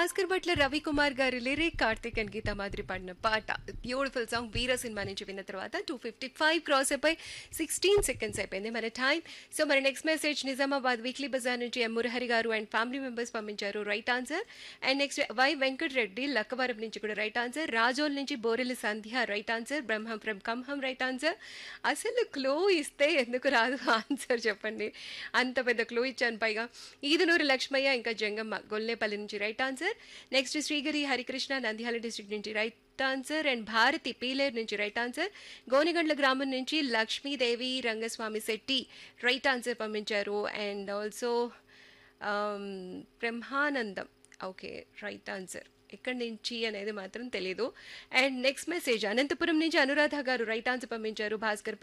భాస్కర్ భట్ల రవికుమార్ గారి lyric Karthik and Gita మాదిరి పాడిన పాట బ్యూటిఫుల్ సాంగ్ వీర సినిమా నుంచి విన్న తర్వాత టూ ఫిఫ్టీ ఫైవ్ క్రాస్ అయిపోయి సిక్స్టీన్ సెకండ్స్ అయిపోయింది మన టైం సో మన నెక్స్ట్ మెసేజ్ నిజామాబాద్ వీక్లీ బజార్ నుంచి M Murahari garu and family members పంపించారు right answer and next Y Venkat Reddy Lakkavaram నుంచి కూడా రైట్ ఆన్సర్ రాజోల్ నుంచి Borelli Sandhya right answer Brahmam from Khammam right answer అసలు క్లో ఇస్తే ఎందుకు రాదు ఆన్సర్ చెప్పండి అంత పెద్ద క్లో ఇచ్చాను పైగా ఈదునూరు లక్ష్మయ్య ఇంకా జంగమ్మ గొల్లేపల్లి నుంచి right answer next Srigiri Harikrishna Nandyal district నుంచి right answer and Bharathi Pileru నుంచి రైట్ ఆన్సర్ గోనిగండ్ల గ్రామం నుంచి లక్ష్మీదేవి రంగస్వామి శెట్టి రైట్ ఆన్సర్ పంపించారు and also Brahmanandam okay right answer ఎక్కడి నుంచి అనేది మాత్రం తెలియదు అండ్ నెక్స్ట్ మెసేజ్ అనంతపురం నుంచి అనురాధ గారు రైట్ ఆన్సర్ పంపించారు భాస్కర్